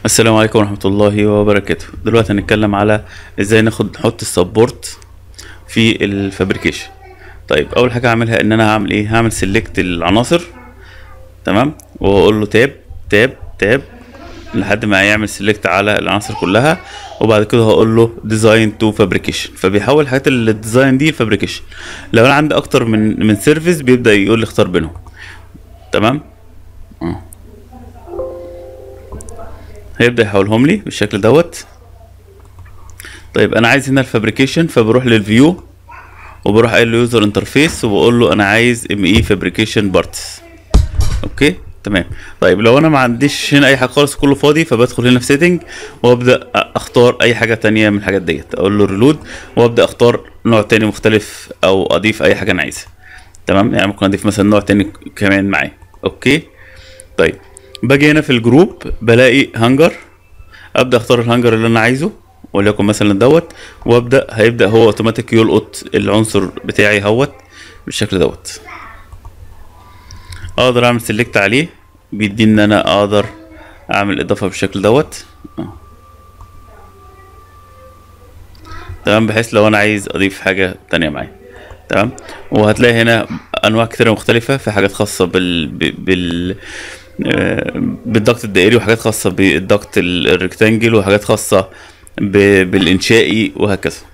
السلام عليكم ورحمة الله وبركاته دلوقتي هنتكلم على ازاي ناخد نحط السبورت في الفابريكيشن طيب اول حاجة هعملها ان انا هعمل ايه هعمل سيلكت العناصر تمام واقول له تاب تاب تاب لحد ما يعمل سيلكت على العناصر كلها وبعد كده هقول له ديزاين تو فابريكيشن فبيحول الحاجات اللي الديزاين دي لفابريكيشن لو انا عندي اكتر من من سيرفيس بيبدا يقول لي اختار بينهم تمام اه هيبدا يحولهم لي بالشكل دوت طيب انا عايز هنا الفابريكيشن فبروح للفيو وبروح قايل له يوزر انترفيس وبقول له انا عايز ام اي فابريكيشن بارتس اوكي تمام طيب لو انا ما عنديش هنا اي حاجه خالص كله فاضي فبدخل هنا في سيتنج وابدا اختار اي حاجه تانية من الحاجات ديت اقول له ريلود وابدا اختار نوع تاني مختلف او اضيف اي حاجه انا عايزها تمام يعني ممكن اضيف مثلا نوع تاني كمان معايا اوكي طيب باجي هنا في الجروب بلاقي هانجر ابدا اختار الهانجر اللي انا عايزه وليكن مثلا دوت وابدا هيبدا هو اوتوماتيك يلقط العنصر بتاعي اهوت بالشكل دوت اقدر اعمل سيلكت عليه بيديني ان انا اقدر اعمل اضافه بالشكل دوت آه. تمام بحيث لو انا عايز اضيف حاجه تانية معايا تمام وهتلاقي هنا انواع كتيره مختلفه في حاجات خاصه بال بال آه، بالضغط الدائري وحاجات خاصه بالضغط الريكتانجل وحاجات خاصه ب- بالانشائي وهكذا